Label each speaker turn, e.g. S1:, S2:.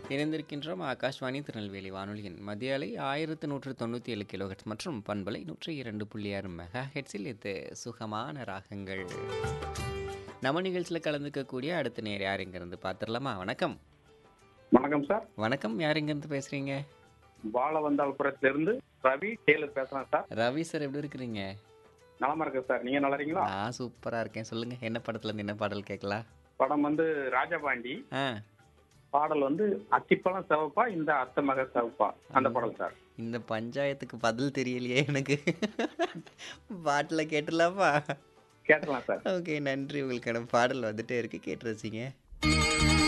S1: இணைந்திருக்கின்றோம் ஆகாஷ்வாணி திருநெல்வேலி வானொலியின் மத்திய அலை ஆயிரத்து நூற்று தொண்ணூற்றி ஏழு கிலோஹெட்ஸ் மற்றும் பண்பலை நூற்றி இரண்டு புள்ளி ஆறு மெகா ஹெட்ஸில் இது சுகமான ராகங்கள் நம்ம நிகழ்ச்சியில் கலந்துக்கக்கூடிய அடுத்த நேர் யார் இங்கேருந்து பார்த்துடலாமா வணக்கம்
S2: வணக்கம் சார்
S1: வணக்கம் யார் இங்கேருந்து பேசுகிறீங்க
S2: வாழவந்தாள்புரத்திலிருந்து ரவி டேலர் பேசுறேன் சார்
S1: ரவி சார் எப்படி இருக்கிறீங்க
S2: நலமா இருக்கேன் சார் நீங்க நல்லா இருக்கீங்களா
S1: நான் சூப்பராக இருக்கேன் சொல்லுங்கள் என்ன படத்துலேருந்து என்ன பாடல் கேட்கலாம்
S2: படம் வந்து ராஜபாண்டி
S1: ஆ
S2: பாடல் வந்து அத்திப்பழம் சிவப்பா இந்த அத்தை மக சிவப்பா அந்த பாடல் சார்
S1: இந்த பஞ்சாயத்துக்கு பதில் தெரியலையே எனக்கு பாட்டில் கேட்டுடலாமா
S2: கேட்டுக்கலாம் சார்
S1: ஓகே நன்றி உங்களுக்கான பாடல் வந்துட்டே இருக்கு கேட்டு ரசிங்க